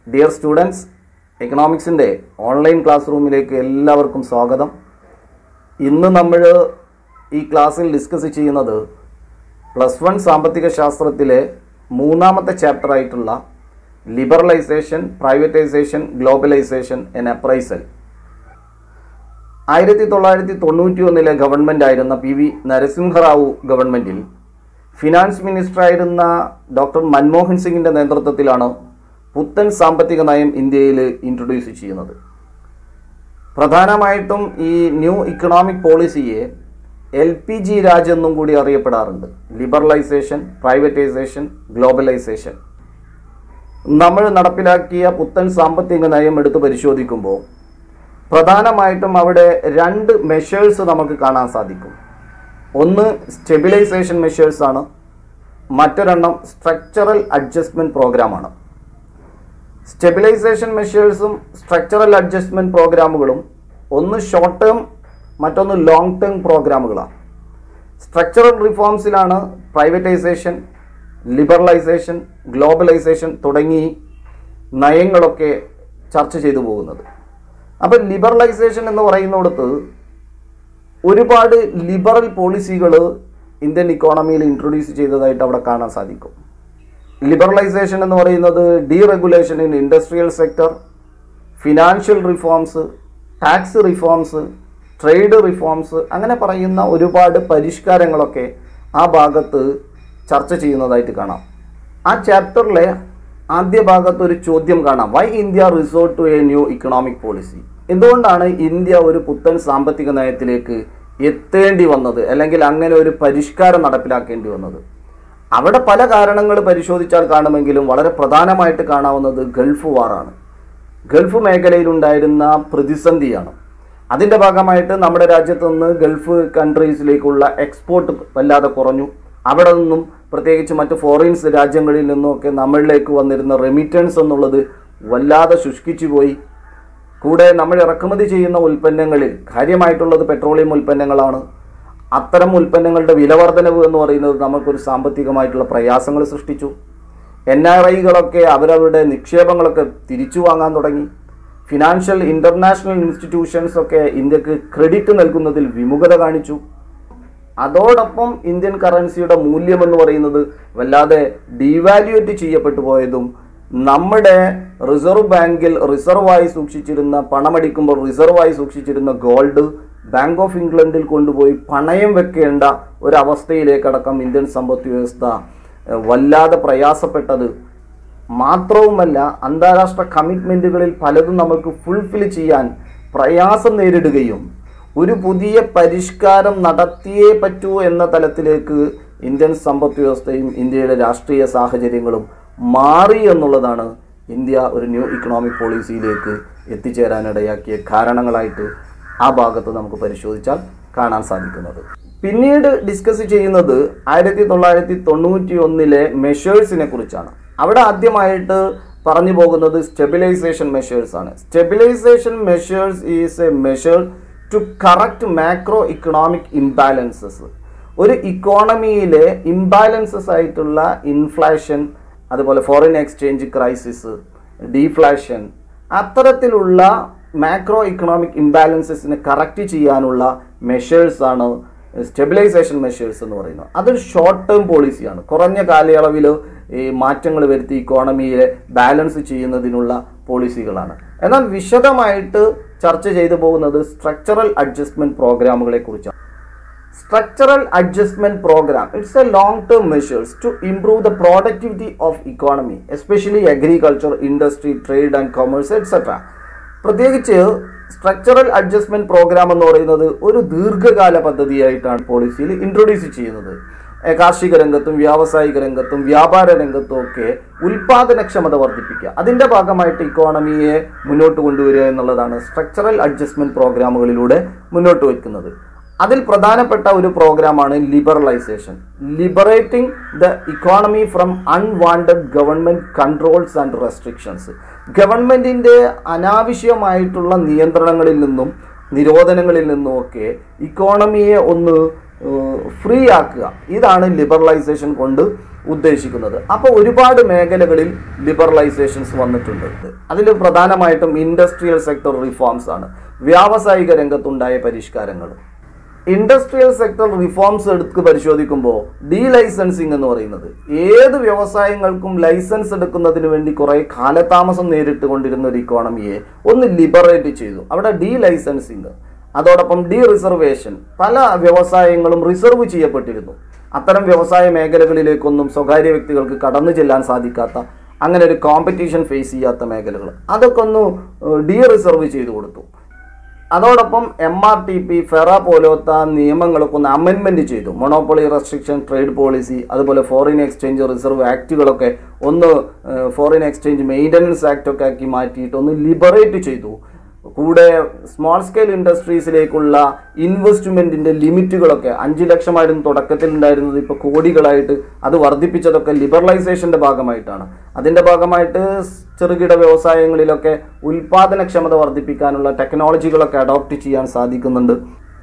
dear students എക്കണോമിക്സിൻ്റെ online class റൂമിലേക്ക് എല്ലാവർക്കും സ്വാഗതം ഇന്ന് നമ്മൾ ഈ ക്ലാസ്സിൽ ഡിസ്കസ് ചെയ്യുന്നത് പ്ലസ് വൺ സാമ്പത്തിക ശാസ്ത്രത്തിലെ മൂന്നാമത്തെ ചാപ്റ്റർ ആയിട്ടുള്ള liberalisation privatisation globalisation and appraisal ആയിരത്തി തൊള്ളായിരത്തി തൊണ്ണൂറ്റി ഒന്നിലെ ഗവൺമെൻറ് ആയിരുന്ന പി വി നരസിംഹറാവു ഗവൺമെൻറ്റിൽ ഫിനാൻസ് മിനിസ്റ്ററായിരുന്ന ഡോക്ടർ മൻമോഹൻ സിംഗിൻ്റെ നേതൃത്വത്തിലാണ് പുത്തൻ സാമ്പത്തിക നയം ഇന്ത്യയിൽ ഇൻട്രൊഡ്യൂസ് ചെയ്യുന്നത് പ്രധാനമായിട്ടും ഈ ന്യൂ ഇക്കണോമിക് പോളിസിയെ എൽ പി ജി രാജ് എന്നും കൂടി അറിയപ്പെടാറുണ്ട് ലിബറലൈസേഷൻ പ്രൈവറ്റൈസേഷൻ ഗ്ലോബലൈസേഷൻ നമ്മൾ നടപ്പിലാക്കിയ പുത്തൻ സാമ്പത്തിക നയം എടുത്ത് പരിശോധിക്കുമ്പോൾ പ്രധാനമായിട്ടും അവിടെ രണ്ട് മെഷേഴ്സ് നമുക്ക് കാണാൻ സാധിക്കും ഒന്ന് സ്റ്റെബിലൈസേഷൻ മെഷേഴ്സ് ആണ് മറ്റൊരെണ്ണം സ്ട്രക്ചറൽ അഡ്ജസ്റ്റ്മെൻറ്റ് പ്രോഗ്രാമാണ് സ്റ്റെബിലൈസേഷൻ മെഷേഴ്സും സ്ട്രക്ചറൽ അഡ്ജസ്റ്റ്മെൻറ്റ് പ്രോഗ്രാമുകളും ഒന്ന് ഷോർട്ട് ടേം മറ്റൊന്ന് ലോങ് ടേം പ്രോഗ്രാമുകളാണ് സ്ട്രക്ചറൽ റിഫോംസിലാണ് പ്രൈവറ്റൈസേഷൻ ലിബറലൈസേഷൻ ഗ്ലോബലൈസേഷൻ തുടങ്ങി നയങ്ങളൊക്കെ ചർച്ച ചെയ്തു പോകുന്നത് അപ്പം ലിബറലൈസേഷൻ എന്ന് പറയുന്നിടത്ത് ഒരുപാട് ലിബറൽ പോളിസികൾ ഇന്ത്യൻ ഇക്കോണമിയിൽ ഇൻട്രൊഡ്യൂസ് ചെയ്തതായിട്ട് അവിടെ കാണാൻ സാധിക്കും ലിബറലൈസേഷൻ എന്ന് പറയുന്നത് deregulation in industrial sector financial reforms tax reforms trade reforms അങ്ങനെ പറയുന്ന ഒരുപാട് പരിഷ്കാരങ്ങളൊക്കെ ആ ഭാഗത്ത് ചർച്ച ചെയ്യുന്നതായിട്ട് കാണാം ആ ചാപ്റ്ററിലെ ആദ്യ ഭാഗത്ത് ഒരു ചോദ്യം കാണാം why India resort to a new economic policy എന്തുകൊണ്ടാണ് ഇന്ത്യ ഒരു പുത്തൻ സാമ്പത്തിക നയത്തിലേക്ക് എത്തേണ്ടി വന്നത് അല്ലെങ്കിൽ അങ്ങനെ ഒരു പരിഷ്കാരം നടപ്പിലാക്കേണ്ടി വന്നത് അവിടെ പല കാരണങ്ങൾ പരിശോധിച്ചാൽ കാണുമെങ്കിലും വളരെ പ്രധാനമായിട്ട് കാണാവുന്നത് ഗൾഫ് വാറാണ് ഗൾഫ് മേഖലയിലുണ്ടായിരുന്ന പ്രതിസന്ധിയാണ് അതിൻ്റെ ഭാഗമായിട്ട് നമ്മുടെ രാജ്യത്തു നിന്ന് ഗൾഫ് കൺട്രീസിലേക്കുള്ള എക്സ്പോർട്ട് വല്ലാതെ കുറഞ്ഞു അവിടെ നിന്നും പ്രത്യേകിച്ച് മറ്റ് ഫോറിൻസ് രാജ്യങ്ങളിൽ നിന്നുമൊക്കെ നമ്മളിലേക്ക് വന്നിരുന്ന റെമിറ്റൻസ് എന്നുള്ളത് വല്ലാതെ ശുഷ്കിച്ചു പോയി കൂടെ നമ്മൾ ഇറക്കുമതി ചെയ്യുന്ന ഉൽപ്പന്നങ്ങളിൽ കാര്യമായിട്ടുള്ളത് പെട്രോളിയം ഉൽപ്പന്നങ്ങളാണ് അത്തരം ഉൽപ്പന്നങ്ങളുടെ വിലവർധനവ് എന്ന് പറയുന്നത് നമുക്കൊരു സാമ്പത്തികമായിട്ടുള്ള പ്രയാസങ്ങൾ സൃഷ്ടിച്ചു എൻ ആർ ഐകളൊക്കെ അവരവരുടെ നിക്ഷേപങ്ങളൊക്കെ തിരിച്ചു വാങ്ങാൻ തുടങ്ങി ഫിനാൻഷ്യൽ ഇൻ്റർനാഷണൽ ഇൻസ്റ്റിറ്റ്യൂഷൻസ് ഒക്കെ ഇന്ത്യക്ക് ക്രെഡിറ്റ് നൽകുന്നതിൽ വിമുഖത കാണിച്ചു അതോടൊപ്പം ഇന്ത്യൻ കറൻസിയുടെ മൂല്യം എന്ന് പറയുന്നത് വല്ലാതെ ഡീവാല്യുവേറ്റ് ചെയ്യപ്പെട്ടു പോയതും നമ്മുടെ റിസർവ് ബാങ്കിൽ റിസർവായി സൂക്ഷിച്ചിരുന്ന പണമടിക്കുമ്പോൾ റിസർവായി സൂക്ഷിച്ചിരുന്ന ഗോൾഡ് ബാങ്ക് ഓഫ് ഇംഗ്ലണ്ടിൽ കൊണ്ടുപോയി പണയം വെക്കേണ്ട ഒരവസ്ഥയിലേക്കടക്കം ഇന്ത്യൻ സമ്പദ് വ്യവസ്ഥ ഏഹ്, വല്ലാതെ പ്രയാസപ്പെട്ടത് മാത്രവുമല്ല അന്താരാഷ്ട്ര കമ്മിറ്റ്മെൻറ്റുകളിൽ പലതും നമുക്ക് ഫുൾഫിൽ ചെയ്യാൻ പ്രയാസം നേരിടുകയും ഒരു പുതിയ പരിഷ്കാരം നടത്തിയേ പറ്റൂ എന്ന തലത്തിലേക്ക് ഇന്ത്യൻ സമ്പദ് വ്യവസ്ഥയും ഇന്ത്യയുടെ രാഷ്ട്രീയ സാഹചര്യങ്ങളും മാറി എന്നുള്ളതാണ് ഇന്ത്യ ഒരു ന്യൂ ഇക്കണോമിക് പോളിസിയിലേക്ക് എത്തിച്ചേരാനിടയാക്കിയ കാരണങ്ങളായിട്ട് ആ ഭാഗത്ത് നമുക്ക് പരിശോധിച്ചാൽ കാണാൻ സാധിക്കുന്നത് പിന്നീട് ഡിസ്കസ് ചെയ്യുന്നത് ആയിരത്തി തൊള്ളായിരത്തി തൊണ്ണൂറ്റി ഒന്നിലെ മെഷേഴ്സിനെ കുറിച്ചാണ് അവിടെ ആദ്യമായിട്ട് പറഞ്ഞു പോകുന്നത് സ്റ്റെബിലൈസേഷൻ മെഷേഴ്സ് ആണ് stabilisation measures is a measure to correct macro economic imbalances ഒരു ഇക്കോണമിയിലെ ഇംബാലൻസസ് ആയിട്ടുള്ള ഇൻഫ്ലേഷൻ അതുപോലെ ഫോറിൻ എക്സ്ചേഞ്ച് ക്രൈസിസ് ഡീഫ്ലാഷൻ അത്തരത്തിലുള്ള മാക്രോ ഇക്കണോമിക് ഇംബാലൻസസിനെ കറക്റ്റ് ചെയ്യാനുള്ള മെഷേഴ്സ് ആണ് സ്റ്റെബിലൈസേഷൻ മെഷേഴ്സ് എന്ന് പറയുന്നത് അതൊരു ഷോർട്ട് ടേം പോളിസിയാണ് കുറഞ്ഞ കാലയളവിൽ ഈ മാറ്റങ്ങൾ വരുത്തി ഇക്കോണമിയെ ബാലൻസ് ചെയ്യുന്നതിനുള്ള പോളിസികളാണ് എന്നാൽ വിശദമായിട്ട് ചർച്ച ചെയ്തു പോകുന്നത് സ്ട്രക്ചറൽ അഡ്ജസ്റ്റ്മെന്റ് പ്രോഗ്രാമുകളെ കുറിച്ചാണ് structural adjustment program it's a long term measures to improve the productivity of economy especially agriculture industry trade and commerce etc പ്രത്യേകിച്ച് സ്ട്രക്ചറൽ അഡ്ജസ്റ്റ്മെന്റ് പ്രോഗ്രാം എന്ന് പറയുന്നത് ഒരു ദീർഘകാല പദ്ധതിയായിട്ടാണ് പോളിസിയിൽ ഇൻട്രൊഡ്യൂസ് ചെയ്യുന്നത് ഏഹ് കാർഷിക രംഗത്തും വ്യാവസായിക രംഗത്തും വ്യാപാര രംഗത്തും ഒക്കെ ഉൽപാദനക്ഷമത വർദ്ധിപ്പിക്കുക അതിൻ്റെ ഭാഗമായിട്ട് ഇക്കോണമിയെ മുന്നോട്ട് കൊണ്ടുവരിക എന്നുള്ളതാണ് സ്ട്രക്ചറൽ അഡ്ജസ്റ്റ്മെന്റ് പ്രോഗ്രാമുകളിലൂടെ മുന്നോട്ട് വയ്ക്കുന്നത് അതിൽ പ്രധാനപ്പെട്ട ഒരു പ്രോഗ്രാമാണ് liberalisation liberating the economy from unwanted government controls and restrictions ഗവൺമെന്റിന്റെ അനാവശ്യമായിട്ടുള്ള നിയന്ത്രണങ്ങളിൽ നിന്നും നിരോധനങ്ങളിൽ നിന്നും ഒക്കെ ഇക്കോണമിയെ ഒന്ന് ഫ്രീ ആക്കുക ഇതാണ് ലിബറലൈസേഷൻ കൊണ്ട് ഉദ്ദേശിക്കുന്നത് അപ്പോൾ ഒരുപാട് മേഖലകളിൽ ലിബറലൈസേഷൻസ് വന്നിട്ടുണ്ട് അതിൽ പ്രധാനമായിട്ടും ഇൻഡസ്ട്രിയൽ സെക്ടർ റിഫോംസ് ആണ് വ്യാവസായിക രംഗത്തുണ്ടായ പരിഷ്കാരങ്ങൾ ഇൻഡസ്ട്രിയൽ സെക്ടർ റിഫോംസ് എടുത്ത് പരിശോധിക്കുമ്പോൾ ഡീ ലൈസൻസിങ് എന്ന് പറയുന്നത് ഏത് വ്യവസായങ്ങൾക്കും ലൈസൻസ് എടുക്കുന്നതിന് വേണ്ടി കുറെ കാലതാമസം നേരിട്ട് കൊണ്ടിരുന്ന ഒരു ഇക്കോണമിയെ ഒന്ന് ലിബറേറ്റ് ചെയ്തു അവിടെ ഡീ ലൈസൻസിങ് അതോടൊപ്പം ഡീ റിസർവേഷൻ പല വ്യവസായങ്ങളും റിസർവ് ചെയ്യപ്പെട്ടിരുന്നു അത്തരം വ്യവസായ മേഖലകളിലേക്കൊന്നും സ്വകാര്യ വ്യക്തികൾക്ക് കടന്നു ചെല്ലാൻ സാധിക്കാത്ത അങ്ങനെ ഒരു കോമ്പറ്റീഷൻ ഫേസ് ചെയ്യാത്ത മേഖലകൾ അതൊക്കെ ഒന്ന് ഡീ റിസർവ് ചെയ്തു കൊടുത്തു അതോടൊപ്പം M R T P FERA പോലത്തെ നിയമങ്ങളൊക്കെ ഒന്ന് അമെൻമെന്റ് ചെയ്തു മൊണോപ്പൊളി റെസ്ട്രിക്ഷൻ ട്രേഡ് പോളിസി അതുപോലെ ഫോറിൻ എക്സ്ചേഞ്ച് റിസർവ് ആക്റ്റുകളൊക്കെ ഒന്ന് ഫോറിൻ എക്സ്ചേഞ്ച് മെയിൻ്റനൻസ് ആക്ട് ഒക്കെ ആക്കി മാറ്റിയിട്ട് ഒന്ന് ലിബറേറ്റ് ചെയ്തു കൂടെ സ്മോൾ സ്കെയിൽ ഇൻഡസ്ട്രീസിലേക്കുള്ള ഇൻവെസ്റ്റ്മെന്റിന്റെ ലിമിറ്റുകളൊക്കെ അഞ്ച് ലക്ഷമായിരുന്നു തുടക്കത്തിൽ ഉണ്ടായിരുന്നത് ഇപ്പോൾ കോടികളായിട്ട് അത് വർദ്ധിപ്പിച്ചതൊക്കെ ലിബറലൈസേഷന്റെ ഭാഗമായിട്ടാണ് അതിന്റെ ഭാഗമായിട്ട് ചെറുകിട വ്യവസായങ്ങളിലൊക്കെ ഉൽപാദനക്ഷമത വർദ്ധിപ്പിക്കാനുള്ള ടെക്നോളജികളൊക്കെ അഡോപ്റ്റ് ചെയ്യാൻ സാധിക്കുന്നുണ്ട്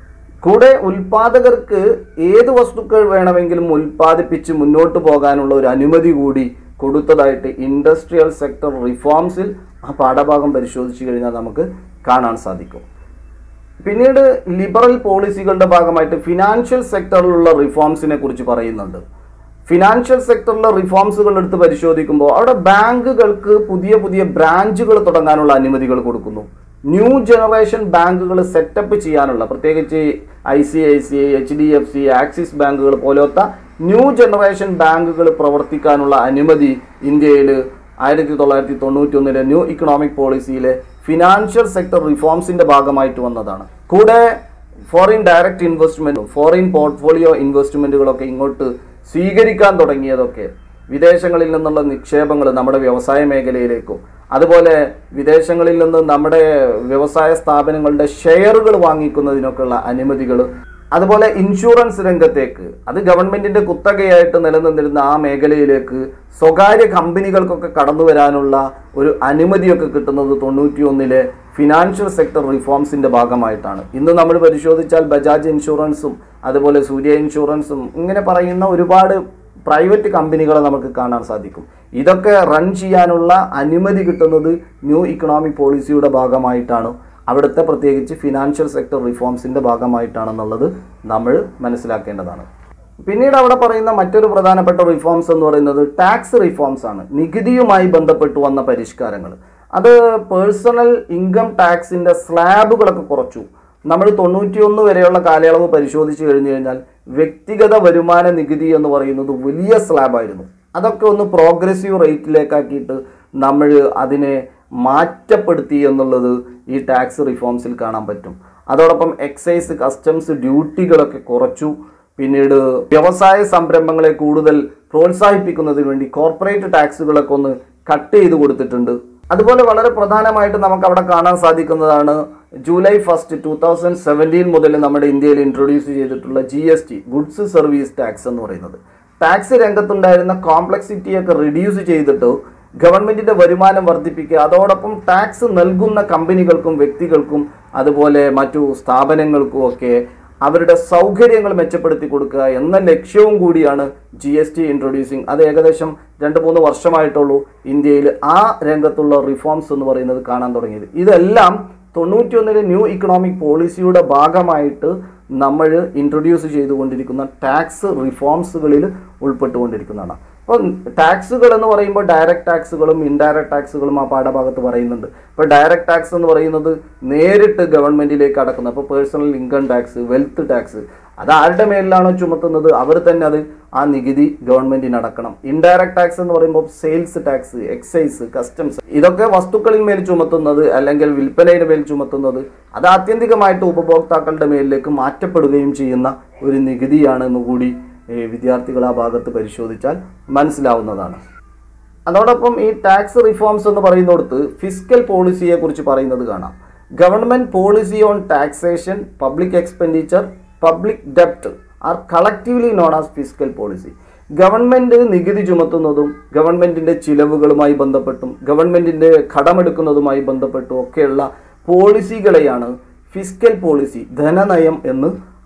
കൂടെ ഉൽപാദകർക്ക് ഏത് വസ്തുക്കൾ വേണമെങ്കിലും ഉൽപ്പാദിപ്പിച്ച് മുന്നോട്ട് പോകാനുള്ള ഒരു അനുമതി കൂടി കൊടുത്തതായിട്ട് ഇൻഡസ്ട്രിയൽ സെക്ടർ റിഫോംസിൽ ആ പാഠഭാഗം പരിശോധിച്ചു കഴിഞ്ഞാൽ നമുക്ക് കാണാൻ സാധിക്കും പിന്നീട് ലിബറൽ പോളിസികളുടെ ഭാഗമായിട്ട് ഫിനാൻഷ്യൽ സെക്ടറിലുള്ള റിഫോംസിനെ കുറിച്ച് പറയുന്നുണ്ട് ഫിനാൻഷ്യൽ സെക്ടറിലെ റിഫോംസുകൾ എടുത്ത് പരിശോധിക്കുമ്പോൾ അവിടെ ബാങ്കുകൾക്ക് പുതിയ പുതിയ ബ്രാഞ്ചുകൾ തുടങ്ങാനുള്ള അനുമതികൾ കൊടുക്കുന്നു ന്യൂ ജനറേഷൻ ബാങ്കുകൾ സെറ്റപ്പ് ചെയ്യാനുള്ള പ്രത്യേകിച്ച് I C I C I H D F C Axis ബാങ്കുകൾ പോലത്തെ ന്യൂ ജനറേഷൻ ബാങ്കുകൾ പ്രവർത്തിക്കാനുള്ള അനുമതി ഇന്ത്യയിൽ ആയിരത്തി തൊള്ളായിരത്തി തൊണ്ണൂറ്റി ഒന്നിലെ ന്യൂ ഇക്കണോമിക് പോളിസിയിലെ ഫിനാൻഷ്യൽ സെക്ടർ റിഫോംസിന്റെ ഭാഗമായിട്ട് വന്നതാണ് കൂടെ ഫോറിൻ ഡയറക്റ്റ് ഇൻവെസ്റ്റ്മെന്റും ഫോറിൻ പോർട്ട്ഫോളിയോ ഇൻവെസ്റ്റ്മെന്റുകളൊക്കെ ഇങ്ങോട്ട് സ്വീകരിക്കാൻ തുടങ്ങിയതൊക്കെ വിദേശങ്ങളിൽ നിന്നുള്ള നിക്ഷേപങ്ങൾ നമ്മുടെ വ്യവസായ മേഖലയിലേക്കും അതുപോലെ വിദേശങ്ങളിൽ നിന്ന് നമ്മുടെ വ്യവസായ സ്ഥാപനങ്ങളുടെ ഷെയറുകൾ വാങ്ങിക്കുന്നതിനൊക്കെയുള്ള അനുമതികൾ അതുപോലെ ഇൻഷുറൻസ് രംഗത്തേക്ക് അത് ഗവൺമെന്റിന്റെ കുത്തകയായിട്ട് നിലനിന്നിരുന്ന ആ മേഖലയിലേക്ക് സ്വകാര്യ കമ്പനികൾക്കൊക്കെ കടന്നു വരാനുള്ള ഒരു അനുമതിയൊക്കെ കിട്ടുന്നത് തൊണ്ണൂറ്റി ഒന്നിലെ ഫിനാൻഷ്യൽ സെക്ടർ റിഫോംസിന്റെ ഭാഗമായിട്ടാണ് ഇന്ന് നമ്മൾ പരിശോധിച്ചാൽ ബജാജ് ഇൻഷുറൻസും അതുപോലെ സൂര്യ ഇൻഷുറൻസും ഇങ്ങനെ പറയുന്ന ഒരുപാട് പ്രൈവറ്റ് കമ്പനികളെ നമുക്ക് കാണാൻ സാധിക്കും ഇതൊക്കെ റൺ ചെയ്യാനുള്ള അനുമതി കിട്ടുന്നത് ന്യൂ ഇക്കണോമിക് പോളിസിയുടെ ഭാഗമായിട്ടാണ് അവിടുത്തെ പ്രത്യേകിച്ച് ഫിനാൻഷ്യൽ സെക്ടർ റിഫോംസിന്റെ ഭാഗമായിട്ടാണെന്നുള്ളത് നമ്മൾ മനസ്സിലാക്കേണ്ടതാണ് പിന്നീട് അവിടെ പറയുന്ന മറ്റൊരു പ്രധാനപ്പെട്ട റിഫോംസ് എന്ന് പറയുന്നത് ടാക്സ് റിഫോംസ് ആണ് നികുതിയുമായി ബന്ധപ്പെട്ട് വന്ന പരിഷ്കാരങ്ങൾ അത് പേഴ്സണൽ ഇൻകം ടാക്സിന്റെ സ്ലാബുകളൊക്കെ കുറച്ചു നമ്മൾ തൊണ്ണൂറ്റിയൊന്ന് വരെയുള്ള കാലയളവ് പരിശോധിച്ച് കഴിഞ്ഞു കഴിഞ്ഞാൽ വ്യക്തിഗത വരുമാന നികുതി എന്ന് പറയുന്നത് വലിയ സ്ലാബായിരുന്നു അതൊക്കെ ഒന്ന് പ്രോഗ്രസീവ് റേറ്റിലേക്കാക്കിയിട്ട് നമ്മൾ അതിനെ മാറ്റപ്പെടുത്തി എന്നുള്ളത് ഈ ടാക്സ് റിഫോംസിൽ കാണാൻ പറ്റും അതോടൊപ്പം എക്സൈസ് കസ്റ്റംസ് ഡ്യൂട്ടികളൊക്കെ കുറച്ചു പിന്നീട് വ്യവസായ സംരംഭങ്ങളെ കൂടുതൽ പ്രോത്സാഹിപ്പിക്കുന്നതിന് വേണ്ടി കോർപ്പറേറ്റ് ടാക്സുകളൊക്കെ ഒന്ന് കട്ട് ചെയ്ത് കൊടുത്തിട്ടുണ്ട് അതുപോലെ വളരെ പ്രധാനമായിട്ട് നമുക്ക് അവിടെ കാണാൻ സാധിക്കുന്നതാണ് July first two thousand seventeen മുതൽ നമ്മുടെ ഇന്ത്യയിൽ ഇൻട്രൊഡ്യൂസ് ചെയ്തിട്ടുള്ള G S T goods service tax എന്ന് പറയുന്നത് ടാക്സ് രംഗത്തുണ്ടായിരുന്ന കോംപ്ലക്സിറ്റിയൊക്കെ റിഡ്യൂസ് ചെയ്തിട്ട് ഗവൺമെന്റിന്റെ വരുമാനം വർദ്ധിപ്പിക്കുക അതോടൊപ്പം ടാക്സ് നൽകുന്ന കമ്പനികൾക്കും വ്യക്തികൾക്കും അതുപോലെ മറ്റു സ്ഥാപനങ്ങൾക്കും ഒക്കെ അവരുടെ സൗകര്യങ്ങൾ മെച്ചപ്പെടുത്തി കൊടുക്കുക എന്ന ലക്ഷ്യവും കൂടിയാണ് ജി എസ് ടി ഇൻട്രൊഡ്യൂസിങ് അത് ഏകദേശം രണ്ട് മൂന്ന് വർഷമായിട്ടുള്ളൂ ഇന്ത്യയിൽ ആ രംഗത്തുള്ള റിഫോംസ് എന്ന് പറയുന്നത് കാണാൻ തുടങ്ങിയത് ഇതെല്ലാം തൊണ്ണൂറ്റിയൊന്നിലെ ന്യൂ ഇക്കണോമിക് പോളിസിയുടെ ഭാഗമായിട്ട് നമ്മൾ ഇൻട്രൊഡ്യൂസ് ചെയ്തുകൊണ്ടിരിക്കുന്ന ടാക്സ് റിഫോംസുകളിൽ ഉൾപ്പെട്ടുകൊണ്ടിരിക്കുന്നതാണ് അപ്പോൾ ടാക്സുകൾ എന്ന് പറയുമ്പോൾ ഡയറക്റ്റ് ടാക്സുകളും ഇൻഡയറക്റ്റ് ടാക്സുകളും ആ പാഠഭാഗത്ത് പറയുന്നുണ്ട് ഇപ്പോൾ ഡയറക്റ്റ് ടാക്സ് എന്ന് പറയുന്നത് നേരിട്ട് ഗവൺമെന്റിലേക്ക് അടക്കുന്നത് അപ്പോൾ personal income tax wealth tax അത് ആരുടെ മേലിലാണോ ചുമത്തുന്നത് അവർ തന്നെ അത് ആ നികുതി ഗവൺമെന്റിന് അടക്കണം ഇൻഡയറക്റ്റ് ടാക്സ് എന്ന് പറയുമ്പോൾ സെയിൽസ് ടാക്സ് എക്സൈസ് കസ്റ്റംസ് ഇതൊക്കെ വസ്തുക്കളിൽ മേൽ ചുമത്തുന്നത് അല്ലെങ്കിൽ വിൽപ്പനയുടെ മേൽ ചുമത്തുന്നത് അത് ആത്യന്തികമായിട്ട് ഉപഭോക്താക്കളുടെ മേലിലേക്ക് മാറ്റപ്പെടുകയും ചെയ്യുന്ന ഒരു നികുതിയാണ് എന്നുകൂടി ഏഹ്, വിദ്യാർത്ഥികൾ ആ ഭാഗത്ത് പരിശോധിച്ചാൽ മനസ്സിലാവുന്നതാണ് അതോടൊപ്പം ഈ ടാക്സ് റിഫോംസ് എന്ന് പറയുന്നിടത്ത് ഫിസിക്കൽ പോളിസിയെ കുറിച്ച് പറയുന്നത് കാണാം government policy on taxation public expenditure public ഡെപ്റ്റ് are collectively known as fiscal policy government നികുതി ചുമത്തുന്നതും ഗവൺമെന്റിന്റെ ചിലവുകളുമായി ബന്ധപ്പെട്ടും ഗവൺമെന്റിന്റെ കടമെടുക്കുന്നതുമായി ബന്ധപ്പെട്ടും ഒക്കെയുള്ള പോളിസികളെയാണ് ഫിസിക്കൽ പോളിസി ധനനയം എന്ന്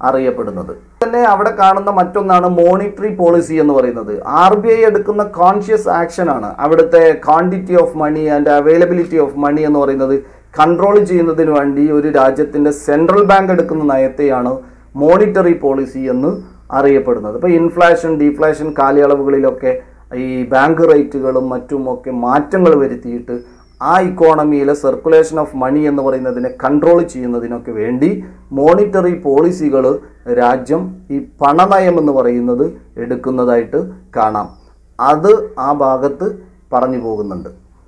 അറിയപ്പെടുന്നത് തന്നെ അവിടെ കാണുന്ന മറ്റൊന്നാണ് മോണിറ്ററി പോളിസി എന്ന് പറയുന്നത് ആർ ബി ഐ എടുക്കുന്ന കോൺഷ്യസ് ആക്ഷൻ ആണ് അവിടുത്തെ quantity of money and availability of money എന്ന് പറയുന്നത് കൺട്രോൾ ചെയ്യുന്നതിന് വേണ്ടി ഒരു രാജ്യത്തിന്റെ സെൻട്രൽ ബാങ്ക് എടുക്കുന്ന നയത്തെയാണ് മോണിറ്ററി പോളിസി എന്ന് അറിയപ്പെടുന്നത് ഇപ്പോൾ ഇൻഫ്ലേഷൻ ഡീഫ്ലേഷൻ കാലയളവുകളിലൊക്കെ ഈ ബാങ്ക് റേറ്റുകളും മറ്റുമൊക്കെ മാറ്റങ്ങൾ വരുത്തിയിട്ട് ആ ഇക്കോണമിയിലെ സർക്കുലേഷൻ ഓഫ് മണി എന്ന് പറയുന്നതിനെ കൺട്രോൾ ചെയ്യുന്നതിനൊക്കെ വേണ്ടി മോണിറ്ററി പോളിസികൾ രാജ്യം ഈ പണനയം എന്ന് പറയുന്നത് എടുക്കുന്നതായിട്ട് കാണാം അത് ആ ഭാഗത്ത് പറഞ്ഞു പോകുന്നുണ്ട്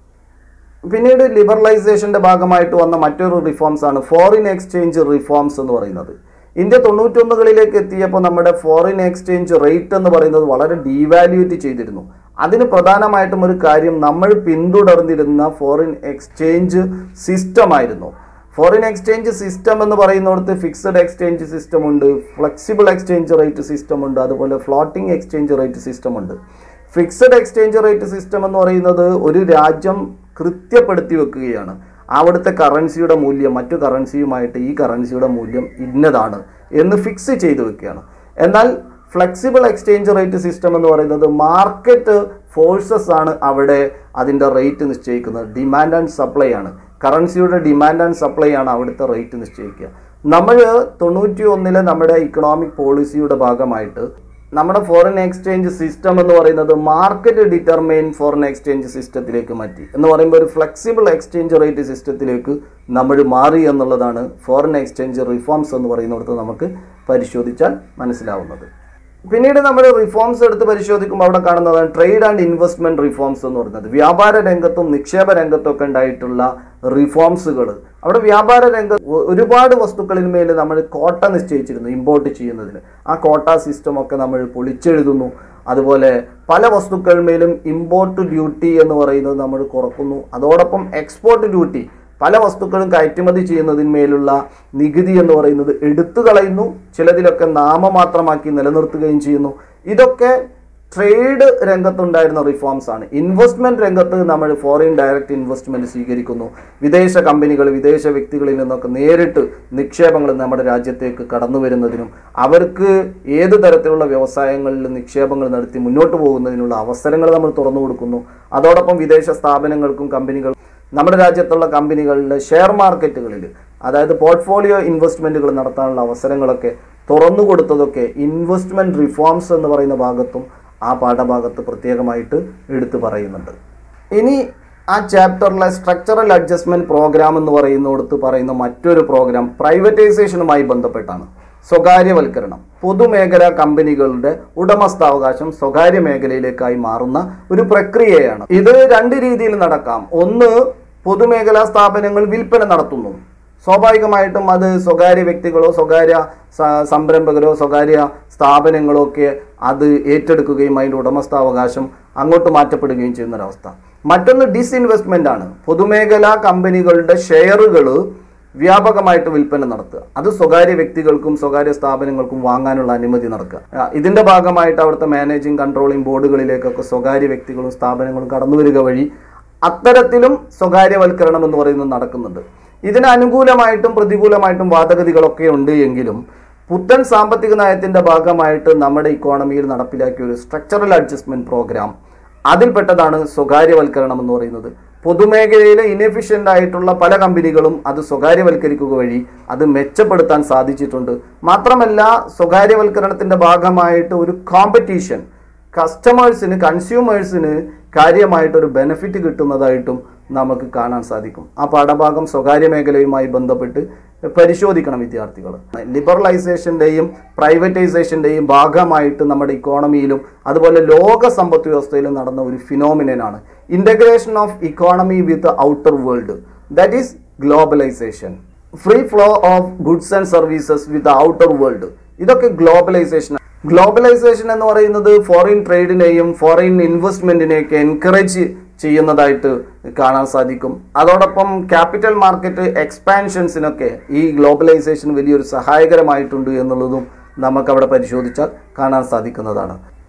പിന്നീട് ലിബറലൈസേഷന്റെ ഭാഗമായിട്ട് വന്ന മറ്റൊരു റിഫോംസ് ആണ് ഫോറിൻ എക്സ്ചേഞ്ച് റിഫോംസ് എന്ന് പറയുന്നത് ഇന്ത്യ തൊണ്ണൂറ്റൊന്നുകളിലേക്ക് എത്തിയപ്പോൾ നമ്മുടെ ഫോറിൻ എക്സ്ചേഞ്ച് റേറ്റ് എന്ന് പറയുന്നത് വളരെ ഡീവാല്യൂറ്റ് ചെയ്തിരുന്നു അതിന് പ്രധാനമായിട്ടും ഒരു കാര്യം നമ്മൾ പിന്തുടർന്നിരുന്ന ഫോറിൻ എക്സ്ചേഞ്ച് സിസ്റ്റം ആയിരുന്നു ഫോറിൻ എക്സ്ചേഞ്ച് സിസ്റ്റം എന്ന് പറയുന്നിടത്ത് ഫിക്സഡ് എക്സ്ചേഞ്ച് സിസ്റ്റം ഉണ്ട് ഫ്ലെക്സിബിൾ എക്സ്ചേഞ്ച് റേറ്റ് സിസ്റ്റം ഉണ്ട് അതുപോലെ ഫ്ലോട്ടിംഗ് എക്സ്ചേഞ്ച് റേറ്റ് സിസ്റ്റം ഉണ്ട് ഫിക്സഡ് എക്സ്ചേഞ്ച് റേറ്റ് സിസ്റ്റം എന്ന് പറയുന്നത് ഒരു രാജ്യം കൃത്യപ്പെടുത്തി വെക്കുകയാണ് അവിടുത്തെ കറൻസിയുടെ മൂല്യം മറ്റു കറൻസിയുമായിട്ട് ഈ കറൻസിയുടെ മൂല്യം ഇന്നതാണ് എന്ന് ഫിക്സ് ചെയ്ത് വെക്കുകയാണ് എന്നാൽ ഫ്ലെക്സിബിൾ എക്സ്ചേഞ്ച് റേറ്റ് സിസ്റ്റം എന്ന് പറയുന്നത് മാർക്കറ്റ് ഫോഴ്സസ് ആണ് അവിടെ അതിൻ്റെ റേറ്റ് നിശ്ചയിക്കുന്നത് ഡിമാൻഡ് ആൻഡ് സപ്ലൈ ആണ് കറൻസിയുടെ ഡിമാൻഡ് ആൻഡ് സപ്ലൈ ആണ് അവിടുത്തെ റേറ്റ് നിശ്ചയിക്കുക നമ്മൾ തൊണ്ണൂറ്റി ഒന്നിലെ നമ്മുടെ ഇക്കണോമിക് പോളിസിയുടെ ഭാഗമായിട്ട് നമ്മുടെ ഫോറിൻ എക്സ്ചേഞ്ച് സിസ്റ്റം എന്ന് പറയുന്നത് മാർക്കറ്റ് ഡിറ്റർമൈൻ ഫോറിൻ എക്സ്ചേഞ്ച് സിസ്റ്റത്തിലേക്ക് മാറ്റി എന്ന് പറയുമ്പോൾ ഒരു ഫ്ലെക്സിബിൾ എക്സ്ചേഞ്ച് റേറ്റ് സിസ്റ്റത്തിലേക്ക് നമ്മൾ മാറി എന്നുള്ളതാണ് ഫോറിൻ എക്സ്ചേഞ്ച് റിഫോംസ് എന്ന് പറയുന്നിടത്ത് നമുക്ക് പരിശോധിച്ചാൽ മനസ്സിലാവുന്നത് പിന്നീട് നമ്മൾ റിഫോംസ് എടുത്ത് പരിശോധിക്കുമ്പോൾ അവിടെ കാണുന്നതാണ് ട്രേഡ് ആൻഡ് ഇൻവെസ്റ്റ്മെന്റ് റിഫോംസ് എന്ന് പറയുന്നത് വ്യാപാര രംഗത്തും നിക്ഷേപ രംഗത്തും ഒക്കെ ഉണ്ടായിട്ടുള്ള റിഫോംസുകൾ അവിടെ വ്യാപാര രംഗത്ത് ഒ- ഒരുപാട് വസ്തുക്കളിൽ മേൽ നമ്മൾ കോട്ട നിശ്ചയിച്ചിരുന്നു ഇമ്പോർട്ട് ചെയ്യുന്നതിന് ആ കോട്ട സിസ്റ്റം ഒക്കെ നമ്മൾ പൊളിച്ചെഴുതുന്നു അതുപോലെ പല വസ്തുക്കളിന്മേലും ഇമ്പോർട്ട് ഡ്യൂട്ടി എന്ന് പറയുന്നത് നമ്മൾ കുറക്കുന്നു അതോടൊപ്പം എക്സ്പോർട്ട് ഡ്യൂട്ടി പല വസ്തുക്കളും കയറ്റുമതി ചെയ്യുന്നതിന്മേലുള്ള നികുതി എന്ന് പറയുന്നത് എടുത്തു കളയുന്നു ചിലതിലൊക്കെ നാമമാത്രമാക്കി നിലനിർത്തുകയും ചെയ്യുന്നു ഇതൊക്കെ ട്രേഡ് രംഗത്തുണ്ടായിരുന്ന റിഫോംസ് ആണ് ഇൻവെസ്റ്റ്മെന്റ് രംഗത്ത് നമ്മൾ ഫോറിൻ ഡയറക്റ്റ് ഇൻവെസ്റ്റ്മെന്റ് സ്വീകരിക്കുന്നു വിദേശ കമ്പനികൾ വിദേശ വ്യക്തികളിൽ നിന്നൊക്കെ നേരിട്ട് നിക്ഷേപങ്ങൾ നമ്മുടെ രാജ്യത്തേക്ക് കടന്നു വരുന്നതിനും അവർക്ക് ഏത് തരത്തിലുള്ള വ്യവസായങ്ങളിൽ നിക്ഷേപങ്ങൾ നടത്തി മുന്നോട്ട് പോകുന്നതിനുള്ള അവസരങ്ങൾ നമ്മൾ തുറന്നു കൊടുക്കുന്നു അതോടൊപ്പം വിദേശ സ്ഥാപനങ്ങൾക്കും കമ്പനികൾ നമ്മുടെ രാജ്യത്തുള്ള കമ്പനികളിലെ ഷെയർ മാർക്കറ്റുകളിൽ അതായത് പോർട്ട്ഫോളിയോ ഇൻവെസ്റ്റ്മെന്റുകൾ നടത്താനുള്ള അവസരങ്ങളൊക്കെ തുറന്നു കൊടുത്തതൊക്കെ ഇൻവെസ്റ്റ്മെന്റ് റിഫോംസ് എന്ന് പറയുന്ന ഭാഗത്തും ആ പാഠഭാഗത്ത് പ്രത്യേകമായിട്ട് എടുത്തു പറയുന്നുണ്ട് ഇനി ആ ചാപ്റ്ററിലെ സ്ട്രക്ചറൽ അഡ്ജസ്റ്റ്മെന്റ് പ്രോഗ്രാം എന്ന് പറയുന്നിടത്ത് പറയുന്ന മറ്റൊരു പ്രോഗ്രാം പ്രൈവറ്റൈസേഷനുമായി ബന്ധപ്പെട്ടാണ് സ്വകാര്യവൽക്കരണം പൊതുമേഖലാ കമ്പനികളുടെ ഉടമസ്ഥാവകാശം സ്വകാര്യ മേഖലയിലേക്കായി മാറുന്ന ഒരു പ്രക്രിയയാണ് ഇത് രണ്ട് രീതിയിൽ നടക്കാം ഒന്ന് പൊതുമേഖലാ സ്ഥാപനങ്ങൾ വിൽപ്പന നടത്തുന്നു സ്വാഭാവികമായിട്ടും അത് സ്വകാര്യ വ്യക്തികളോ സ്വകാര്യ സ- സംരംഭകരോ സ്വകാര്യ സ്ഥാപനങ്ങളോ ഒക്കെ അത് ഏറ്റെടുക്കുകയും അതിൻ്റെ ഉടമസ്ഥാവകാശം അങ്ങോട്ട് മാറ്റപ്പെടുകയും ചെയ്യുന്നൊരവസ്ഥ മറ്റൊന്ന് ഡിസ്ഇൻവെസ്റ്റ്മെന്റ് ആണ് പൊതുമേഖലാ കമ്പനികളുടെ ഷെയറുകൾ വ്യാപകമായിട്ട് വിൽപ്പന നടത്തുക അത് സ്വകാര്യ വ്യക്തികൾക്കും സ്വകാര്യ സ്ഥാപനങ്ങൾക്കും വാങ്ങാനുള്ള അനുമതി നടക്കുക ആ, ഇതിന്റെ ഭാഗമായിട്ട് അവിടുത്തെ മാനേജിംഗ് കൺട്രോളിംഗ് ബോർഡുകളിലേക്കൊക്കെ സ്വകാര്യ വ്യക്തികളും സ്ഥാപനങ്ങളും കടന്നു വരിക വഴി അത്തരത്തിലും സ്വകാര്യവൽക്കരണം എന്ന് പറയുന്നത് നടക്കുന്നുണ്ട് ഇതിന് അനുകൂലമായിട്ടും പ്രതികൂലമായിട്ടും വാദഗതികളൊക്കെ ഉണ്ട് എങ്കിലും പുത്തൻ സാമ്പത്തിക നയത്തിന്റെ ഭാഗമായിട്ട് നമ്മുടെ ഇക്കോണമിയിൽ നടപ്പിലാക്കിയ ഒരു സ്ട്രക്ചറൽ അഡ്ജസ്റ്റ്മെന്റ് പ്രോഗ്രാം അതിൽപ്പെട്ടതാണ് സ്വകാര്യവൽക്കരണം എന്ന് പറയുന്നത് പൊതുമേഖലയിലെ ഇനെഫിഷ്യൻ്റ് ആയിട്ടുള്ള പല കമ്പനികളും അത് സ്വകാര്യവൽക്കരിക്കുക വഴി അത് മെച്ചപ്പെടുത്താൻ സാധിച്ചിട്ടുണ്ട് മാത്രമല്ല സ്വകാര്യവൽക്കരണത്തിന്റെ ഭാഗമായിട്ട് ഒരു കോമ്പറ്റീഷൻ കസ്റ്റമേഴ്സിന് കൺസ്യൂമേഴ്സിന് കാര്യമായിട്ടൊരു ബെനിഫിറ്റ് കിട്ടുന്നതായിട്ടും നമുക്ക് കാണാൻ സാധിക്കും ആ പാഠഭാഗം സ്വകാര്യ മേഖലയുമായി ബന്ധപ്പെട്ട് പരിശോധിക്കണം വിദ്യാർത്ഥികൾ ലിബറലൈസേഷൻ്റെയും പ്രൈവറ്റൈസേഷൻ്റെയും ഭാഗമായിട്ട് നമ്മുടെ ഇക്കോണമിയിലും അതുപോലെ ലോക സമ്പദ് വ്യവസ്ഥയിലും നടന്ന ഒരു ഫിനോമിനനാണ് integration of economy with outer world that is globalisation free flow of goods and services with outer world ഇതൊക്കെ ഗ്ലോബലൈസേഷൻ ഗ്ലോബലൈസേഷൻ എന്ന് പറയുന്നത് ഫോറിൻ ട്രേഡിനെയും ഫോറിൻ ഇൻവെസ്റ്റ്മെന്റിനെയൊക്കെ എൻകറേജ് ചെയ്യുന്നതായിട്ട് കാണാൻ സാധിക്കും അതോടൊപ്പം ക്യാപിറ്റൽ മാർക്കറ്റ് എക്സ്പാൻഷൻസിനൊക്കെ ഈ ഗ്ലോബലൈസേഷൻ വലിയൊരു സഹായകരമായിട്ടുണ്ട് എന്നുള്ളതും നമുക്കവിടെ പരിശോധിച്ചാൽ കാണാൻ സാധിക്കുന്നതാണ്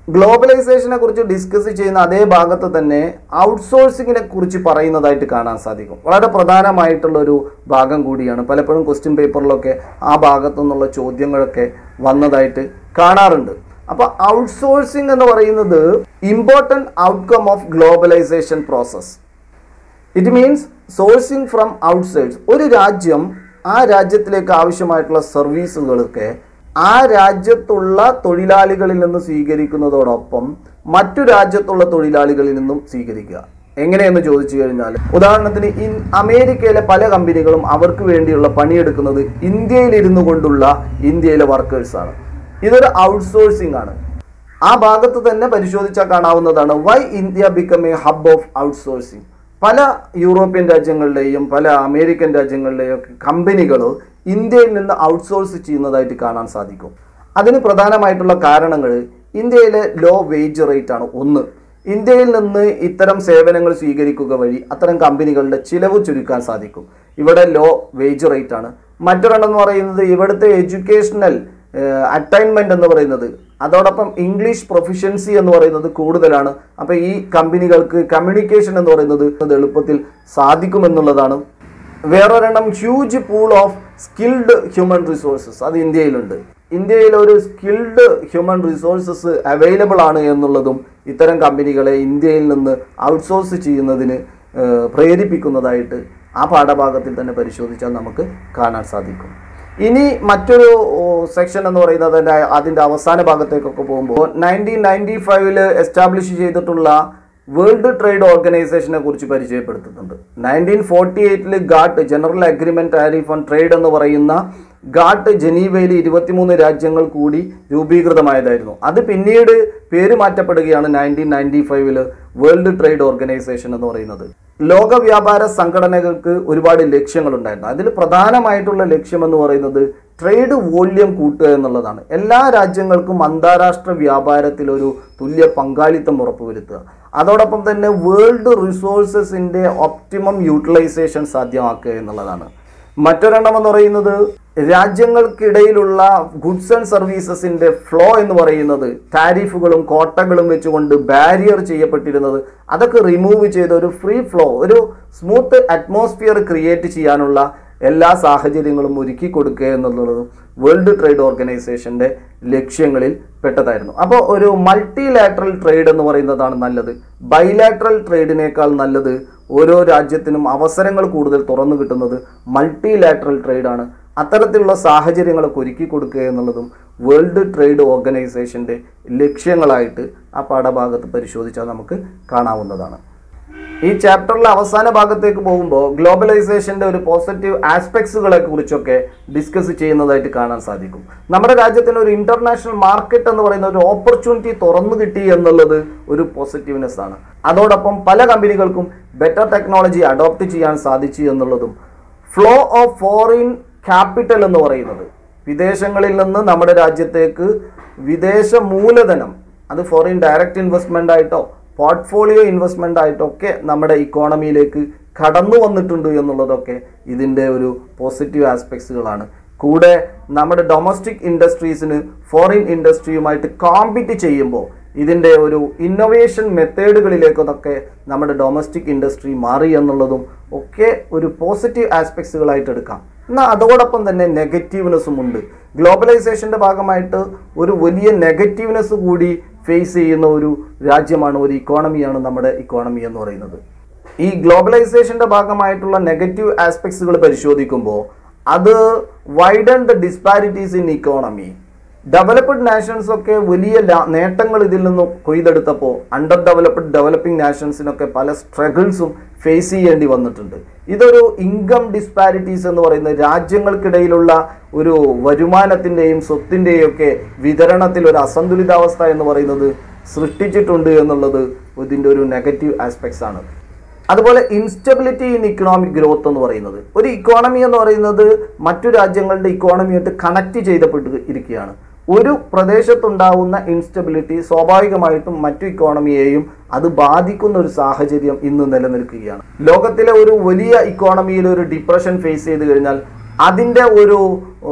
ഗ്ലോബലൈസേഷനെ കുറിച്ച് ഡിസ്കസ് ചെയ്യുന്ന അതേ ഭാഗത്ത് തന്നെ ഔട്ട്സോഴ്സിങ്ങിനെ കുറിച്ച് പറയുന്നതായിട്ട് കാണാൻ സാധിക്കും വളരെ പ്രധാനമായിട്ടുള്ള ഒരു ഭാഗം കൂടിയാണ് പലപ്പോഴും ക്വസ്റ്റ്യൻ പേപ്പറിലൊക്കെ ആ ഭാഗത്തു നിന്നുള്ള ചോദ്യങ്ങളൊക്കെ വന്നതായിട്ട് കാണാറുണ്ട് അപ്പോൾ ഔട്ട്സോഴ്സിംഗ് എന്ന് പറയുന്നത് important outcome of globalisation process it means sourcing from outsides ഒരു രാജ്യം ആ രാജ്യത്തിലേക്ക് ആവശ്യമായിട്ടുള്ള സർവീസുകളൊക്കെ ആ രാജ്യത്തുള്ള തൊഴിലാളികളിൽ നിന്ന് സ്വീകരിക്കുന്നതോടൊപ്പം മറ്റു രാജ്യത്തുള്ള തൊഴിലാളികളിൽ നിന്നും സ്വീകരിക്കുക എങ്ങനെയെന്ന് ചോദിച്ചു കഴിഞ്ഞാൽ ഉദാഹരണത്തിന് ഇൻ അമേരിക്കയിലെ പല കമ്പനികളും അവർക്ക് വേണ്ടിയുള്ള പണിയെടുക്കുന്നത് ഇന്ത്യയിൽ ഇരുന്നു കൊണ്ടുള്ള ഇന്ത്യയിലെ വർക്കേഴ്സാണ് ഇതൊരു ഔട്ട്സോഴ്സിംഗ് ആണ് ആ ഭാഗത്ത് തന്നെ പരിശോധിച്ചാൽ കാണാവുന്നതാണ് why India become a hub of outsourcing പല യൂറോപ്യൻ രാജ്യങ്ങളിലെയും പല അമേരിക്കൻ രാജ്യങ്ങളിലെയും ഒക്കെ കമ്പനികൾ ഇന്ത്യയിൽ നിന്ന് ഔട്ട്സോഴ്സ് ചെയ്യുന്നതായിട്ട് കാണാൻ സാധിക്കും അതിന് പ്രധാനമായിട്ടുള്ള കാരണങ്ങൾ ഇന്ത്യയിലെ ലോ വേജ് റേറ്റ് ആണ് ഒന്ന് ഇന്ത്യയിൽ നിന്ന് ഇത്തരം സേവനങ്ങൾ സ്വീകരിക്കുക വഴി അത്തരം കമ്പനികളുടെ ചിലവ് ചുരുക്കാൻ സാധിക്കും ഇവിടെ ലോ വേജ് റേറ്റ് ആണ് മറ്റൊരെണ്ണം എന്ന് പറയുന്നത് ഇവിടുത്തെ എഡ്യൂക്കേഷണൽ അറ്റൈൻമെന്റ് എന്ന് പറയുന്നത് അതോടൊപ്പം ഇംഗ്ലീഷ് പ്രൊഫിഷ്യൻസി എന്ന് പറയുന്നത് കൂടുതലാണ് അപ്പോൾ ഈ കമ്പനികൾക്ക് കമ്മ്യൂണിക്കേഷൻ എന്ന് പറയുന്നത് അത് എളുപ്പത്തിൽ സാധിക്കുമെന്നുള്ളതാണ് വേറൊരെണ്ണം huge pool of skilled human resources അത് ഇന്ത്യയിലുണ്ട് ഇന്ത്യയിൽ ഒരു സ്കിൽഡ് ഹ്യൂമൻ റിസോഴ്സസ് അവൈലബിൾ ആണ് എന്നുള്ളതും ഇത്തരം കമ്പനികളെ ഇന്ത്യയിൽ നിന്ന് ഔട്ട്സോഴ്സ് ചെയ്യുന്നതിന് ഏഹ്, പ്രേരിപ്പിക്കുന്നതായിട്ട് ആ പാഠഭാഗത്തിൽ തന്നെ പരിശോധിച്ചാൽ നമുക്ക് കാണാൻ സാധിക്കും ഇനി മറ്റൊരു സെക്ഷൻ എന്ന് പറയുന്നത് അതിൻ്റെ അതിൻ്റെ അവസാന ഭാഗത്തേക്കൊക്കെ പോകുമ്പോൾ നയൻറ്റീൻ നയൻറ്റി ഫൈവില് എസ്റ്റാബ്ലിഷ് ചെയ്തിട്ടുള്ള വേൾഡ് ട്രേഡ് ഓർഗനൈസേഷനെ കുറിച്ച് പരിചയപ്പെടുത്തുന്നുണ്ട് നയൻറ്റീൻ ഫോർട്ടി എയ്റ്റിൽ GATT general agreement tariff on trade എന്ന് പറയുന്ന ഗാട്ട് ജനീവയിൽ ഇരുപത്തിമൂന്ന് രാജ്യങ്ങൾ കൂടി രൂപീകൃതമായതായിരുന്നു അത് പിന്നീട് പേര് മാറ്റപ്പെടുകയാണ് നയൻറ്റീൻ നയൻറ്റി ഫൈവില് വേൾഡ് ട്രേഡ് ഓർഗനൈസേഷൻ എന്ന് പറയുന്നത് ലോക വ്യാപാര സംഘടനകൾക്ക് ഒരുപാട് ലക്ഷ്യങ്ങളുണ്ടായിരുന്നു അതിൽ പ്രധാനമായിട്ടുള്ള ലക്ഷ്യം എന്ന് പറയുന്നത് ട്രേഡ് വോള്യം കൂട്ടുക എന്നുള്ളതാണ് എല്ലാ രാജ്യങ്ങൾക്കും അന്താരാഷ്ട്ര വ്യാപാരത്തിൽ ഒരു തുല്യ പങ്കാളിത്തം ഉറപ്പുവരുത്തുക അതോടൊപ്പം തന്നെ വേൾഡ് റിസോഴ്സസിൻ്റെ ഒപ്റ്റിമം യൂട്ടിലൈസേഷൻ സാധ്യമാക്കുക എന്നുള്ളതാണ് മറ്റൊരെണ്ണം എന്ന് പറയുന്നത് രാജ്യങ്ങൾക്കിടയിലുള്ള ഗുഡ്സ് ആൻഡ് സർവീസസിന്റെ ഫ്ലോ എന്ന് പറയുന്നത് ടാരിഫുകളും കോട്ടകളും വെച്ചുകൊണ്ട് ബാരിയർ ചെയ്യപ്പെട്ടിരുന്നത് അതൊക്കെ റിമൂവ് ചെയ്ത് ഒരു ഫ്രീ ഫ്ലോ ഒരു സ്മൂത്ത് അറ്റ്മോസ്ഫിയർ ക്രിയേറ്റ് ചെയ്യാനുള്ള എല്ലാ സാഹചര്യങ്ങളും ഒരുക്കി കൊടുക്കുക എന്നുള്ളതും വേൾഡ് ട്രേഡ് ഓർഗനൈസേഷന്റെ ലക്ഷ്യങ്ങളിൽ പെട്ടതായിരുന്നു അപ്പോൾ ഒരു മൾട്ടിലാറ്ററൽ ട്രേഡ് എന്ന് പറയുന്നതാണ് നല്ലത് ബൈലാറ്ററൽ ട്രേഡിനേക്കാൾ നല്ലത് ഓരോ രാജ്യത്തിനും അവസരങ്ങൾ കൂടുതൽ തുറന്നു കിട്ടുന്നത് മൾട്ടിലാറ്ററൽ ട്രേഡാണ് അത്തരത്തിലുള്ള സാഹചര്യങ്ങളൊക്കെ ഒരുക്കി കൊടുക്കുക എന്നുള്ളതും വേൾഡ് ട്രേഡ് ഓർഗനൈസേഷൻ്റെ ലക്ഷ്യങ്ങളായിട്ട് ആ പാഠഭാഗത്ത് പരിശോധിച്ചാൽ നമുക്ക് കാണാവുന്നതാണ് ഈ ചാപ്റ്ററിലെ അവസാന ഭാഗത്തേക്ക് പോകുമ്പോൾ ഗ്ലോബലൈസേഷന്റെ ഒരു പോസിറ്റീവ് ആസ്പെക്ട്സുകളെ കുറിച്ചൊക്കെ ഡിസ്കസ് ചെയ്യുന്നതായിട്ട് കാണാൻ സാധിക്കും നമ്മുടെ രാജ്യത്തിന് ഒരു ഇന്റർനാഷണൽ മാർക്കറ്റ് എന്ന് പറയുന്ന ഒരു ഓപ്പർച്യൂണിറ്റി തുറന്നു കിട്ടി എന്നുള്ളത് ഒരു പോസിറ്റീവ്നെസ് ആണ് അതോടൊപ്പം പല കമ്പനികൾക്കും ബെറ്റർ ടെക്നോളജി അഡോപ്റ്റ് ചെയ്യാൻ സാധിച്ചു എന്നുള്ളതും ഫ്ലോ ഓഫ് ഫോറിൻ ക്യാപിറ്റൽ എന്ന് പറയുന്നത് വിദേശങ്ങളിൽ നിന്ന് നമ്മുടെ രാജ്യത്തേക്ക് വിദേശ മൂലധനം അത് ഫോറിൻ ഡയറക്റ്റ് ഇൻവെസ്റ്റ്മെന്റ് ആയിട്ടോ പോർട്ട്ഫോളിയോ ഇൻവെസ്റ്റ്മെന്റ് ആയിട്ടോ ഒക്കെ നമ്മുടെ ഇക്കോണമിയിലേക്ക് കടന്നു വന്നിട്ടുണ്ട് എന്നുള്ളതൊക്കെ ഇതിൻ്റെ ഒരു പോസിറ്റീവ് ആസ്പെക്ട്സുകളാണ് കൂടെ നമ്മുടെ ഡൊമസ്റ്റിക് ഇൻഡസ്ട്രീസിന് ഫോറിൻ ഇൻഡസ്ട്രിയുമായിട്ട് കോമ്പീറ്റ് ചെയ്യുമ്പോൾ ഇതിൻ്റെ ഒരു ഇന്നൊവേഷൻ മെത്തേഡുകളിലേക്കൊക്കെ നമ്മുടെ ഡൊമസ്റ്റിക് ഇൻഡസ്ട്രി മാറി എന്നുള്ളതും ഒക്കെ ഒരു പോസിറ്റീവ് ആസ്പെക്ട്സുകളായിട്ട് എടുക്കാം എന്നാൽ അതോടൊപ്പം തന്നെ നെഗറ്റീവ്നെസ്സും ഉണ്ട് ഗ്ലോബലൈസേഷൻ്റെ ഭാഗമായിട്ട് ഒരു വലിയ നെഗറ്റീവ്നെസ് കൂടി ഫേസ് ചെയ്യുന്ന ഒരു രാജ്യമാണ് ഒരു ഇക്കോണമിയാണ് നമ്മുടെ ഇക്കോണമി എന്ന് പറയുന്നത് ഈ ഗ്ലോബലൈസേഷൻ്റെ ഭാഗമായിട്ടുള്ള നെഗറ്റീവ് ആസ്പെക്ട്സുകൾ പരിശോധിക്കുമ്പോൾ അത് widen the disparities in economy developed nations ഒക്കെ വലിയ ലാ- നേട്ടങ്ങൾ ഇതിൽ നിന്ന് കൊയ്തെടുത്തപ്പോൾ അണ്ടർ ഡെവലപ്ഡ് ഡെവലപ്പിംഗ് നാഷൻസിനൊക്കെ പല സ്ട്രഗിൾസും ഫേസ് ചെയ്യേണ്ടി വന്നിട്ടുണ്ട് ഇതൊരു ഇൻകം ഡിസ്പാരിറ്റീസ് എന്ന് പറയുന്നത് രാജ്യങ്ങൾക്കിടയിലുള്ള ഒരു വരുമാനത്തിൻ്റെയും സ്വത്തിൻ്റെയും ഒക്കെ വിതരണത്തിൽ ഒരു അസന്തുലിതാവസ്ഥ എന്ന് പറയുന്നത് സൃഷ്ടിച്ചിട്ടുണ്ട് എന്നുള്ളത് ഇതിൻ്റെ ഒരു നെഗറ്റീവ് ആസ്പെക്ട്സ് ആണ് അതുപോലെ ഇൻസ്റ്റബിലിറ്റി ഇൻ ഇക്കണോമിക് ഗ്രോത്ത് എന്ന് പറയുന്നത് ഒരു ഇക്കോണമി എന്ന് പറയുന്നത് മറ്റു രാജ്യങ്ങളുടെ ഇക്കോണമിയായിട്ട് കണക്ട് ചെയ്തപ്പെട്ട് ഇരിക്കുകയാണ് ഒരു പ്രദേശത്തുണ്ടാവുന്ന ഇൻസ്റ്റബിലിറ്റി സ്വാഭാവികമായിട്ടും മറ്റു ഇക്കോണമിയെയും അത് ബാധിക്കുന്ന ഒരു സാഹചര്യം ഇന്ന് നിലനിൽക്കുകയാണ് ലോകത്തിലെ ഒരു വലിയ ഇക്കോണമിയിൽ ഒരു ഡിപ്രഷൻ ഫേസ് ചെയ്ത് കഴിഞ്ഞാൽ അതിൻ്റെ ഒരു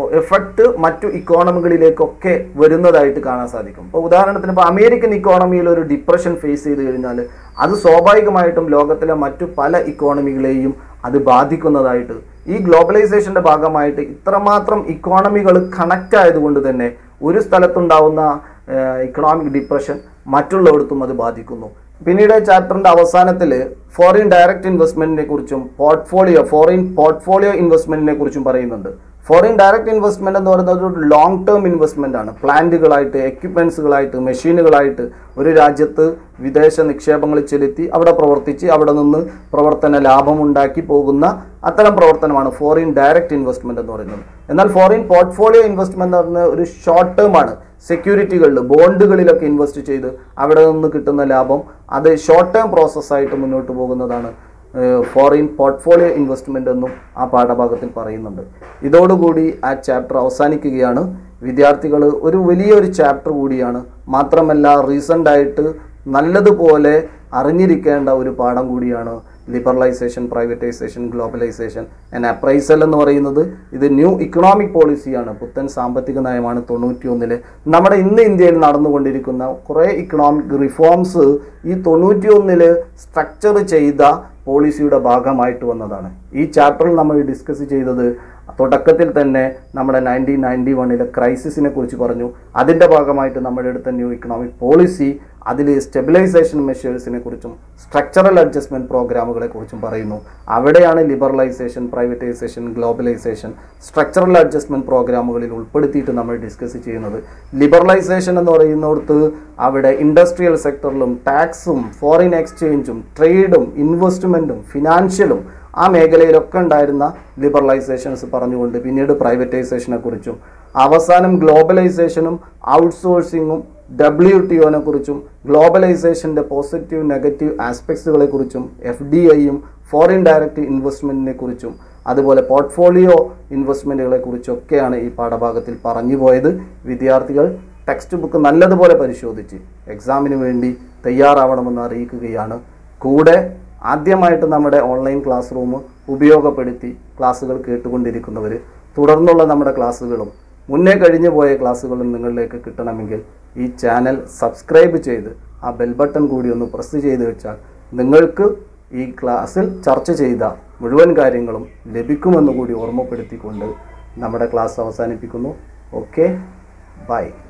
എഫക്റ്റ് മറ്റു ഇക്കോണമികളിലേക്കൊക്കെ വരുന്നതായിട്ട് കാണാൻ സാധിക്കും ഇപ്പോൾ ഉദാഹരണത്തിന് ഇപ്പോൾ അമേരിക്കൻ ഇക്കോണമിയിൽ ഒരു ഡിപ്രഷൻ ഫേസ് ചെയ്ത് കഴിഞ്ഞാൽ അത് സ്വാഭാവികമായിട്ടും ലോകത്തിലെ മറ്റു പല ഇക്കോണമികളെയും അത് ബാധിക്കുന്നതായിട്ട് ഈ ഗ്ലോബലൈസേഷന്റെ ഭാഗമായിട്ട് ഇത്രമാത്രം ഇക്കോണമികൾ കണക്റ്റ് ആയതുകൊണ്ട് തന്നെ ഒരു സ്ഥലത്തുണ്ടാവുന്ന ഇക്കണോമിക് ഡിപ്രഷൻ മറ്റുള്ളയിടത്തും അത് ബാധിക്കുന്നു പിന്നീട് ചാപ്റ്ററിന്റെ അവസാനത്തിൽ ഫോറിൻ ഡയറക്റ്റ് ഇൻവെസ്റ്റ്മെന്റിനെ കുറിച്ചും പോർട്ട്ഫോളിയോ ഫോറിൻ പോർട്ട്ഫോളിയോ ഇൻവെസ്റ്റ്മെന്റിനെ കുറിച്ചും പറയുന്നുണ്ട് ഫോറിൻ ഡയറക്റ്റ് ഇൻവെസ്റ്റ്മെന്റ് എന്ന് പറയുന്നത് ഒരു ലോങ് ടേം ഇൻവെസ്റ്റ്മെന്റ് ആണ് പ്ലാന്റുകളായിട്ട് എക്യുപ്മെന്റ്സുകളായിട്ട് മെഷീനുകളായിട്ട് ഒരു രാജ്യത്ത് വിദേശ നിക്ഷേപങ്ങൾ ചെലുത്തി അവിടെ പ്രവർത്തിച്ച് അവിടെ നിന്ന് പ്രവർത്തന ലാഭമുണ്ടാക്കി പോകുന്ന അത്തരം പ്രവർത്തനമാണ് ഫോറിൻ ഡയറക്റ്റ് ഇൻവെസ്റ്റ്മെന്റ് എന്ന് പറയുന്നത് എന്നാൽ ഫോറിൻ പോർട്ട്ഫോളിയോ ഇൻവെസ്റ്റ്മെന്റ് എന്ന് പറയുന്നത് ഒരു ഷോർട്ട് ടേം ആണ് സെക്യൂരിറ്റികളിൽ ബോണ്ടുകളിലൊക്കെ ഇൻവെസ്റ്റ് ചെയ്ത് അവിടെ നിന്ന് കിട്ടുന്ന ലാഭം അത് ഷോർട്ട് ടേം പ്രോസസ്സായിട്ട് മുന്നോട്ട് പോകുന്നതാണ് ഫോറിൻ പോർട്ട്ഫോളിയോ ഇൻവെസ്റ്റ്മെന്റ് എന്നും ആ പാഠഭാഗത്തിൽ പറയുന്നുണ്ട് ഇതോടുകൂടി ആ ചാപ്റ്റർ അവസാനിക്കുകയാണ് വിദ്യാർത്ഥികൾ ഒരു വലിയൊരു ചാപ്റ്റർ കൂടിയാണ് മാത്രമല്ല റീസെൻ്റ് ആയിട്ട് നല്ലതുപോലെ അറിഞ്ഞിരിക്കേണ്ട ഒരു പാഠം കൂടിയാണ് liberalisation privatisation globalisation and appraisal എന്ന് പറയുന്നത് ഇത് ന്യൂ ഇക്കണോമിക് പോളിസിയാണ് പുത്തൻ സാമ്പത്തിക നയമാണ് തൊണ്ണൂറ്റി ഒന്നില് നമ്മുടെ ഇന്ന് ഇന്ത്യയിൽ നടന്നുകൊണ്ടിരിക്കുന്ന കുറേ ഇക്കണോമിക് റിഫോംസ് ഈ തൊണ്ണൂറ്റി ഒന്നില് സ്ട്രക്ചർ ചെയ്ത പോളിസിയുടെ ഭാഗമായിട്ട് വന്നതാണ് ഈ ചാപ്റ്ററിൽ നമ്മൾ ഡിസ്കസ് ചെയ്തത് തുടക്കത്തിൽ തന്നെ നമ്മുടെ നയൻറ്റീൻ നയൻറ്റി വണ്ണിലെ ക്രൈസിസിനെ കുറിച്ച് പറഞ്ഞു അതിൻ്റെ ഭാഗമായിട്ട് നമ്മുടെ അടുത്ത ന്യൂ ഇക്കണോമിക് പോളിസി അതിൽ സ്റ്റെബിലൈസേഷൻ മെഷേഴ്സിനെ കുറിച്ചും സ്ട്രക്ചറൽ അഡ്ജസ്റ്റ്മെന്റ് പ്രോഗ്രാമുകളെ കുറിച്ചും പറയുന്നു അവിടെയാണ് liberalisation privatisation globalisation structural adjustment പ്രോഗ്രാമുകളിൽ ഉൾപ്പെടുത്തിയിട്ട് നമ്മൾ ഡിസ്കസ് ചെയ്യുന്നത് ലിബറലൈസേഷൻ എന്ന് പറയുന്നിടത്ത് അവിടെ ഇൻഡസ്ട്രിയൽ സെക്ടറിലും ടാക്സും ഫോറിൻ എക്സ്ചേഞ്ചും ട്രേഡും ഇൻവെസ്റ്റ്മെന്റും ഫിനാൻഷ്യലും ആ മേഖലയിലൊക്കെ ഉണ്ടായിരുന്ന ലിബറലൈസേഷൻസ് പറഞ്ഞുകൊണ്ട് പിന്നീട് പ്രൈവറ്റൈസേഷനെ കുറിച്ചും അവസാനം ഗ്ലോബലൈസേഷനും ഔട്ട്സോഴ്സിങ്ങും ഡബ്ല്യു ടി ഒനെ കുറിച്ചും ഗ്ലോബലൈസേഷൻ്റെ പോസിറ്റീവ് നെഗറ്റീവ് ആസ്പെക്ട്സുകളെ കുറിച്ചും എഫ് ഡി ഐയും ഫോറിൻ ഡയറക്റ്റ് ഇൻവെസ്റ്റ്മെൻറ്റിനെ കുറിച്ചും അതുപോലെ പോർട്ട്ഫോളിയോ ഇൻവെസ്റ്റ്മെൻറ്റുകളെ കുറിച്ചൊക്കെയാണ് ഈ പാഠഭാഗത്തിൽ പറഞ്ഞു പോയത് വിദ്യാർത്ഥികൾ ടെക്സ്റ്റ് ബുക്ക് നല്ലതുപോലെ പരിശോധിച്ച് എക്സാമിന് വേണ്ടി തയ്യാറാവണമെന്ന് അറിയിക്കുകയാണ് കൂടെ ആദ്യമായിട്ട് നമ്മുടെ ഓൺലൈൻ ക്ലാസ് റൂം ഉപയോഗപ്പെടുത്തി ക്ലാസ്സുകൾ കേട്ടുകൊണ്ടിരിക്കുന്നവർ തുടർന്നുള്ള നമ്മുടെ ക്ലാസ്സുകളും മുന്നേ കഴിഞ്ഞു പോയ ക്ലാസ്സുകളും നിങ്ങളിലേക്ക് കിട്ടണമെങ്കിൽ ഈ ചാനൽ സബ്സ്ക്രൈബ് ചെയ്ത് ആ ബെൽ ബട്ടൺ കൂടി ഒന്ന് പ്രസ് ചെയ്ത് വെച്ചാൽ നിങ്ങൾക്ക് ഈ ക്ലാസ്സിൽ ചർച്ച ചെയ്ത മുഴുവൻ കാര്യങ്ങളും ലഭിക്കുമെന്ന് കൂടി ഓർമ്മപ്പെടുത്തിക്കൊണ്ട് നമ്മുടെ ക്ലാസ് അവസാനിപ്പിക്കുന്നു ഓക്കെ ബൈ